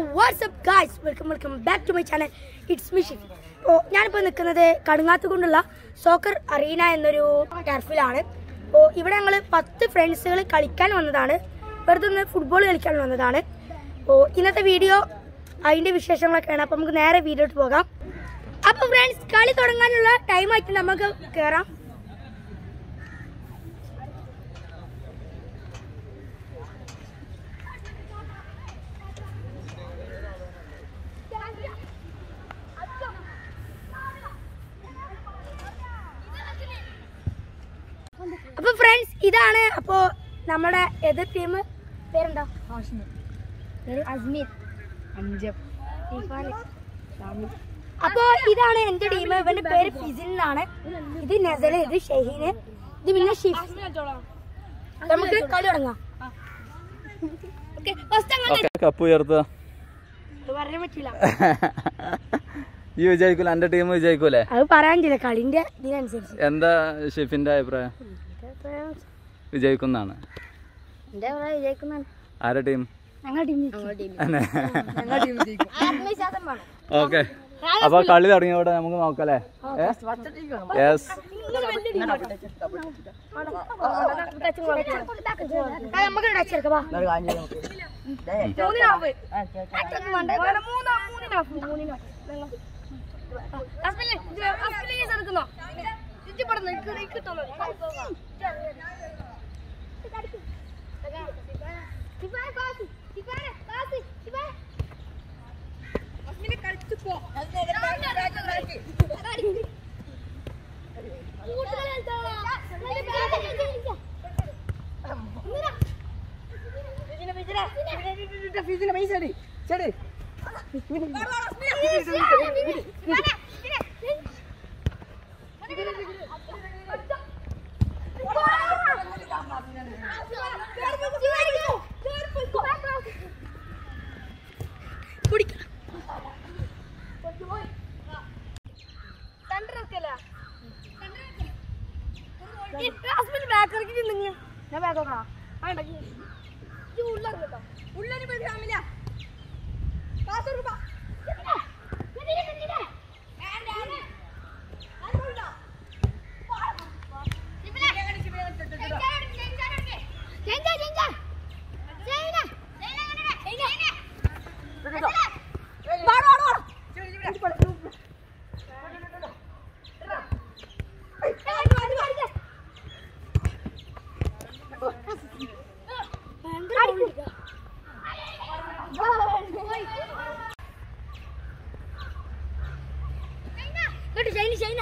WhatsApp guys welcome welcome back to my channel it's me Shifi അപ്പോൾ ഞാനിപ്പോൾ നിൽക്കുന്നത് കടുങ്ങാത്തുകൊണ്ടുള്ള soccer arena എന്നൊരു ടർഫിലാണ് അപ്പോൾ ഇവിടെ ഞങ്ങൾ പത്ത് ഫ്രണ്ട്സുകൾ കളിക്കാൻ വന്നതാണ് വെറുതെ ഒന്ന് ഫുട്ബോൾ കളിക്കാൻ വന്നതാണ് അപ്പോൾ ഇന്നത്തെ വീഡിയോ അതിൻ്റെ വിശേഷങ്ങളൊക്കെയാണ് അപ്പോൾ നമുക്ക് നേരെ വീഡിയോട്ട് പോകാം അപ്പോൾ ഫ്രണ്ട്സ് കളി തുടങ്ങാനുള്ള ടൈമായിട്ട് നമുക്ക് കയറാം അപ്പൊ ഫ്രണ്ട്സ് ഇതാണ് അപ്പോ നമ്മുടെ എതിർ ടീം പേരെന്താ അസ്മീർ അപ്പോ ഇതാണ് എന്റെ ടീം ഇവന്റെ പേര് ഫിസിൻ എന്നാണ് ഇത് നസല് ഇത് ഷഹീന് ഇത് പിന്നെ ഷിഫ് നമുക്ക് കളി തുടങ്ങാം ഓക്കെ ഫസ്റ്റ് അങ്ങനെ ഓക്കെ കപ്പ് ഉയർത്തുക അത് പറയാൻ പറ്റില്ല ഈ വിജയിക്കൂല എന്റെ ടീം വിജയിക്കൂലേ അത് പറയാൻ പറ്റില്ല കളിന്റെ ഇതിനനുസരിച്ച് എന്താ ഷിഫിന്റെ അഭിപ്രായം വിജയിക്കുന്നതാണ് എന്റെ വിജയിക്കുന്നതാണ് ആരുടെ ടീം ഞങ്ങളുടെ ടീം ആത്മവിശ്വാസം വേണം ഓക്കെ അപ്പൊ കളി തുടങ്ങിയോടെ നമുക്ക് നോക്കല്ലേ യെസ് നമുക്ക് ടച്ചെടുക്കാം വാ. മൂന്നിനാവ്. അറ്റത്ത് വേണ്ട. വേണം. മൂന്നാ, മൂന്നിനാവ്. മൂന്നിനാവ്. ഞങ്ങൾ. ആ, ഹസ്ബൻഡ്, ഇത് ഹസ്ബൻഡ് കേസ് എടുക്കുന്നോ? ഇജ്ജ് ഇവിടെ നിൽക്ക്, നിൽക്ക് കിട്ടുള്ളൂ. ശിവായ, പാസ്. ശിവായ, പാസ്. ശിവായ. ഹസ്ബൻഡ് കളിച്ചു പോ. കൂട്ടുകളി കളിച്ചോ. ഇങ്ങനെ. ഞാൻ ബാഗ് നോക്കണോ ആ ഉണ്ടെങ്കിൽ ഉള്ളറിഞ്ഞോ ഉള്ളൊരു ഫാമിലിയ പാസ് രൂപ ചൈന ചൈന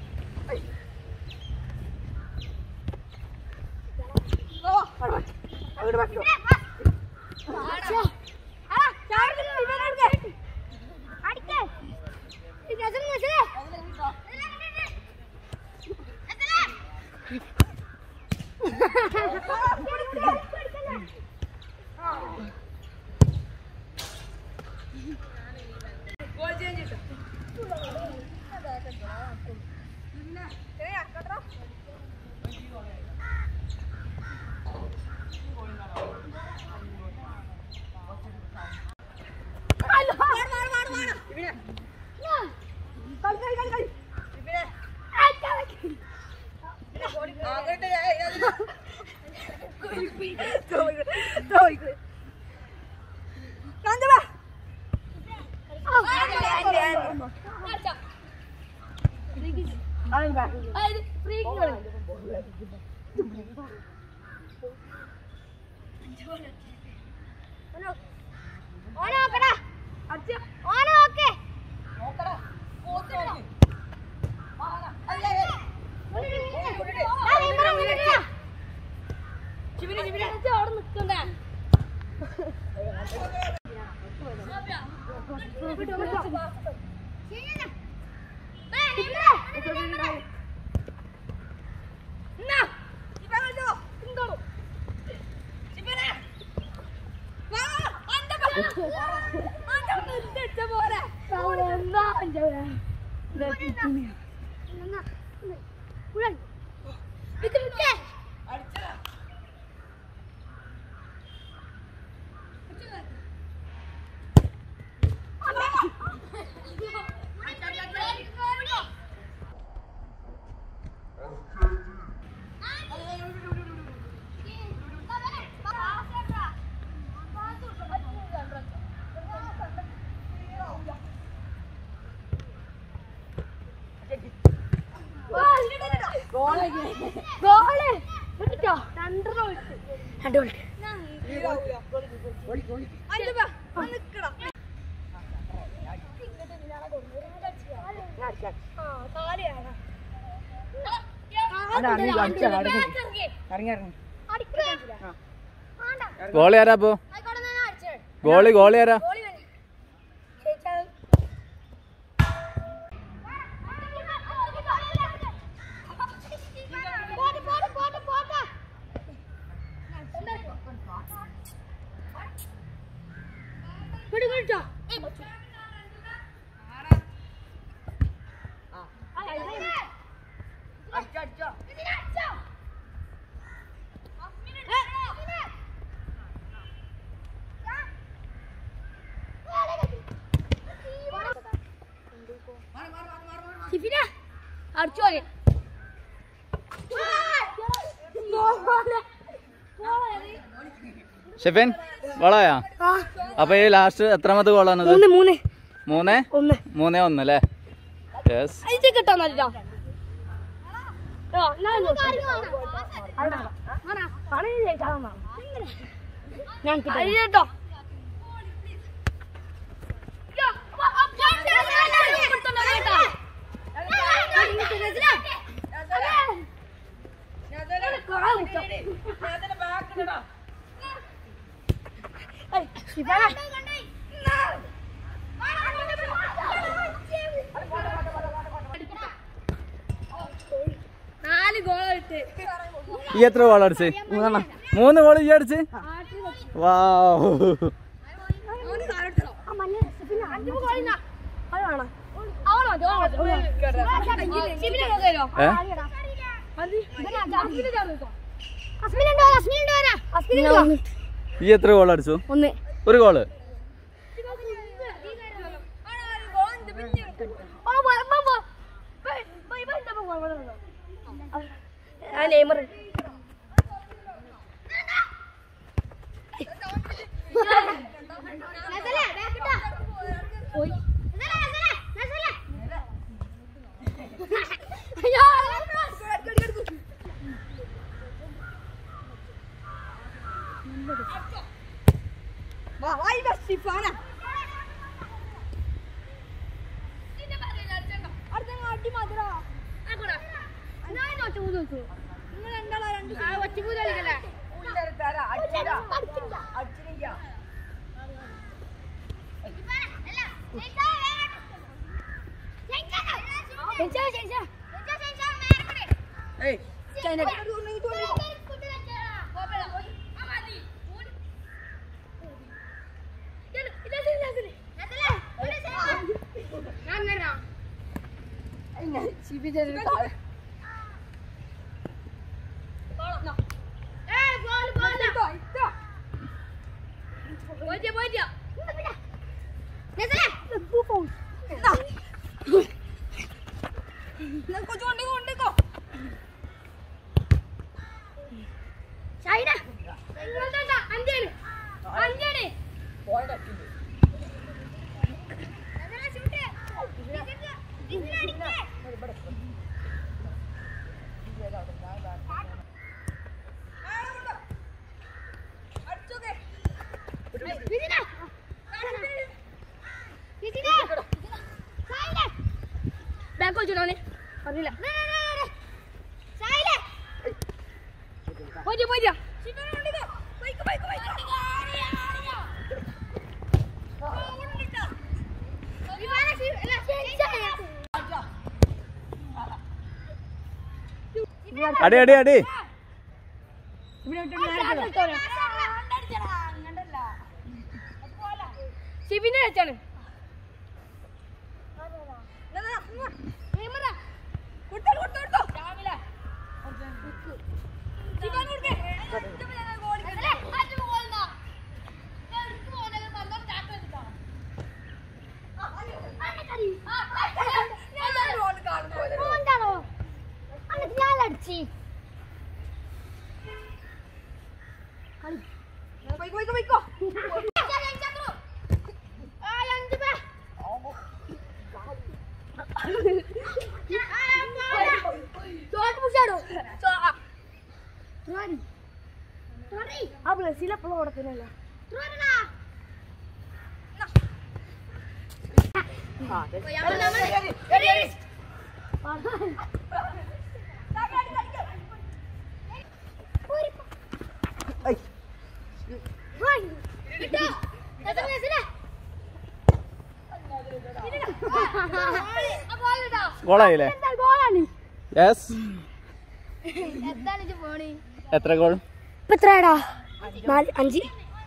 അവിടെ നിൽക്കണ്ടേ ഗോള് വിട്ടോ രണ്ടെണ്ണം വിട്ട് രണ്ട് വിട്ട് ഗോളി ആരാ അപ്പൊ ഗോളി ഗോളി ആരാ വിട്ടോ അടിച്ചു പോലെ ഷെഫിൻ വളയാ അപ്പൊ ഈ ലാസ്റ്റ് എത്രാമത്തെ ഗോളാണത് മൂന്ന് മൂന്ന് മൂന്നേ ഒന്ന് മൂന്നേ ഒന്ന് അല്ലേ യെസ് ഇത് കിട്ടാൻ നല്ലോ ഞാൻ കേട്ടോ നാല് ഗോൾ ഇട്ട് ഈ എത്ര ഗോൾ അടിച്ച് മൂന്ന് ഗോൾ ഈ അടിച്ച് വാ ഏ ഈ എത്ര ഗോൾ അടിച്ചു ഒന്ന് ഒരു ഗോള് നെയ്മർ ബാക്ക് വെച്ചിട്ടോനെ അറിയില്ല പോയിട്ട് പോയിട്ട് അടി അടി അടി ഷിബിന്റെ വെച്ചാണ് അടിച്ചി ചോട്ട് പിടിച്ചാടോ ബ്രസീൽ എപ്പോഴും ഓടത്തിനല്ലേ ഗോളായില്ലേ യെസ് എത്ര ഗോൾ ഇപ്പൊ എത്രയാടാ നാല് അഞ്ച്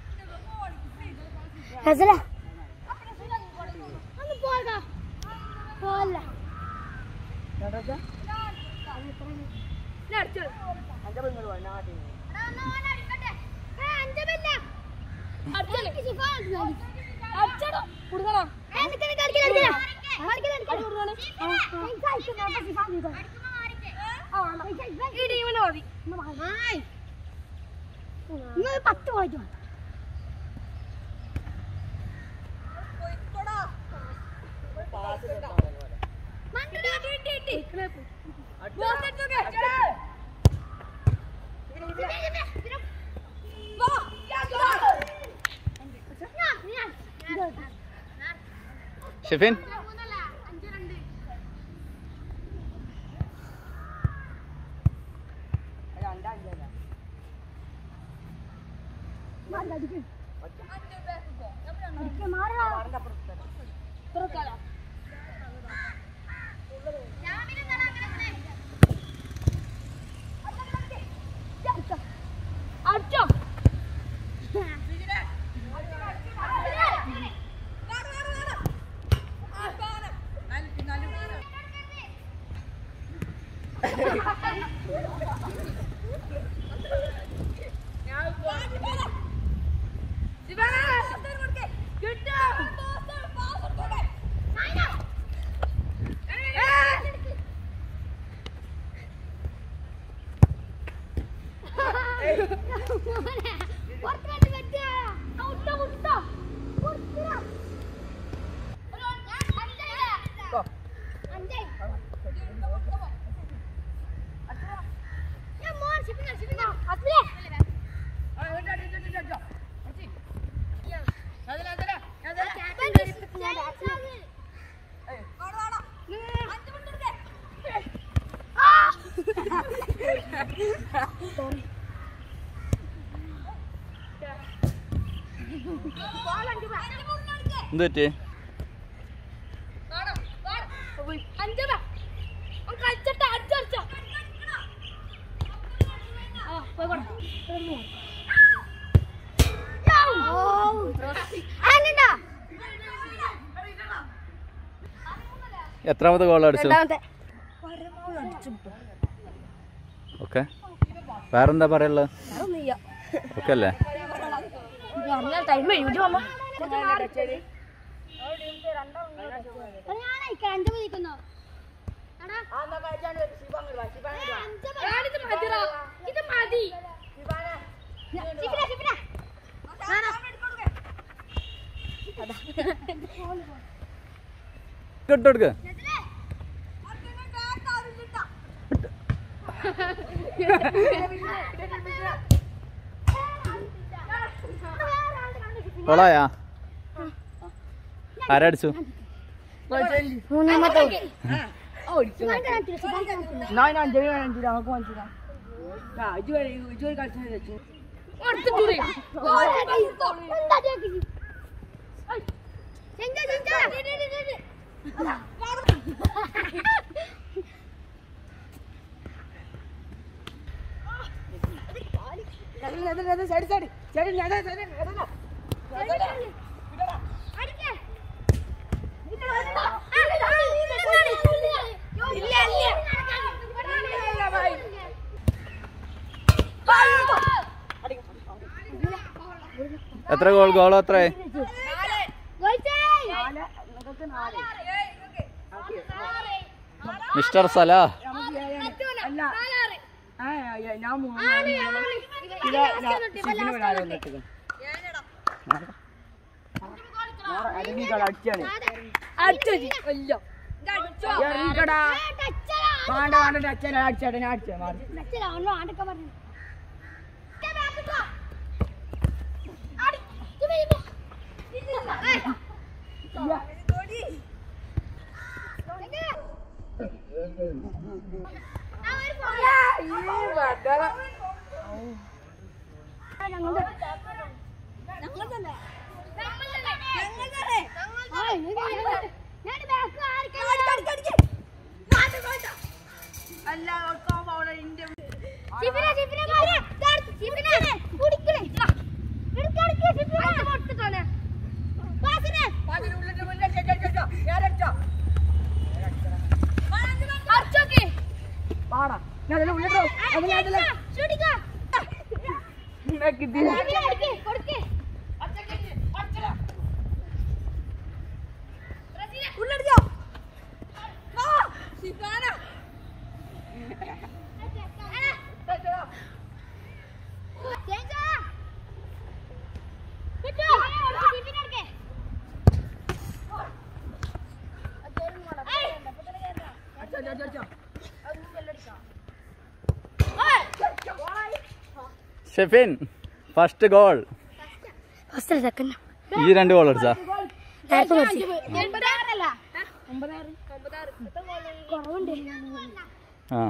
ഹസല പത്ത് പോയിട്ട് ഷിഫിൻ അടിച്ചോ എന്ത് പറ്റി അഞ്ചര കളിച്ചിട്ട് അടിച്ചടിച്ചോ ആ പോയി എത്രാമത്തെ ഗോൾ അടിച്ചു രണ്ടാമത്തെ ഓക്കെ വേറെന്താ പറയാനുള്ളത് ഓക്കെ അല്ലേ ടൈം എഴുതി വന്നോ ഇത് മതി ഇട്ടെടുക്ക് ഗോളായാ ആരടിച്ചു മൂന്നാമത്തെ എത്ര ഗോൾ ഗോൾ എത്ര mister Salah Shefin first goal first second ഈ രണ്ട് ഗോൾ അടിച്ചാ നേരത്തെ കുറച്ച് ആ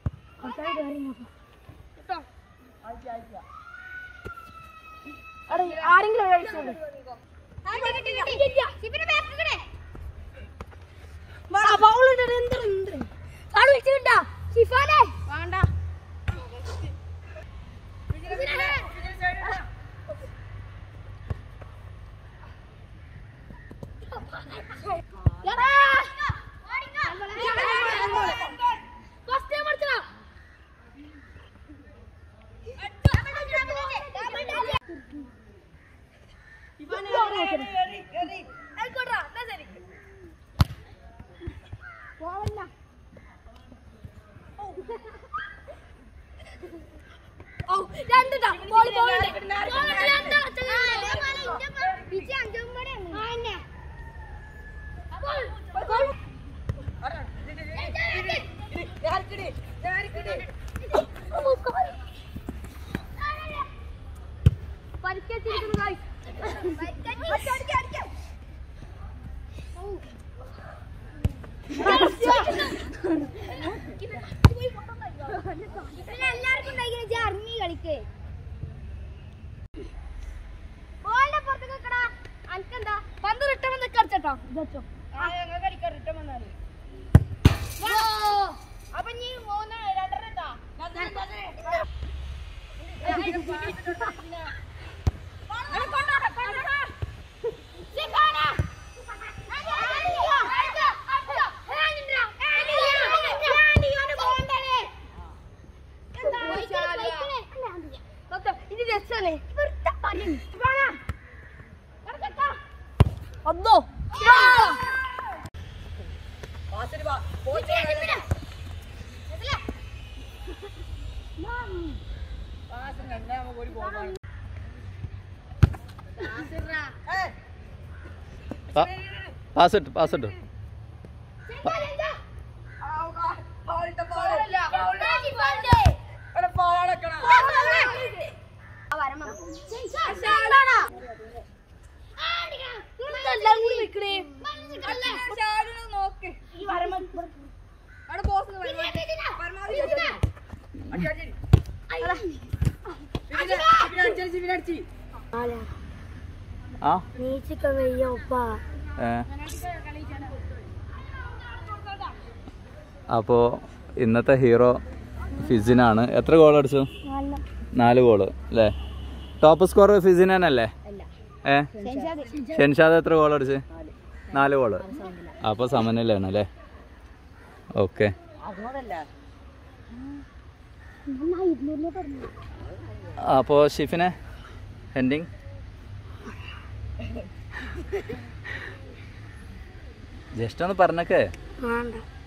എല്ലാവർക്കും അറിഞ്ഞി കളിക്കേ ബോളിന്റെ പുറത്തേക്ക് വെക്കടാ അനക്കെന്താ പന്ത് റിട്ടം വന്ന് കളിച്ചോ അപ്പൊ നീ മൂന്ന് രണ്ടര ഇട്ടാ ഇത് രസല്ലേ അതോ പാസ് ഇട്ട് പാസ് ഇട്ടു എല്ലാരും കൂടി നിക്കണേ നോക്ക് ഈ വരമ ആ നീച്ചിക്ക വയ്യ ഉപ്പ ഏ അപ്പോൾ ഇന്നത്തെ ഹീറോ ഫിസിനാണ് എത്ര ഗോൾ അടിച്ചു നാല് ഗോള് അല്ലേ ടോപ്പ് സ്കോർ ഫിസിൻ തന്നെയല്ലേ ഏ ഷെൻഷാദ് എത്ര ഗോൾ അടിച്ച് നാല് ഗോള് അപ്പോൾ സമനിലാണ് അല്ലേ ഓക്കെ അപ്പോൾ ഷിഫിനെ എൻഡിങ് ജസ്റ്റ് ഒന്ന് പറഞ്ഞൊക്കെ വേണ്ട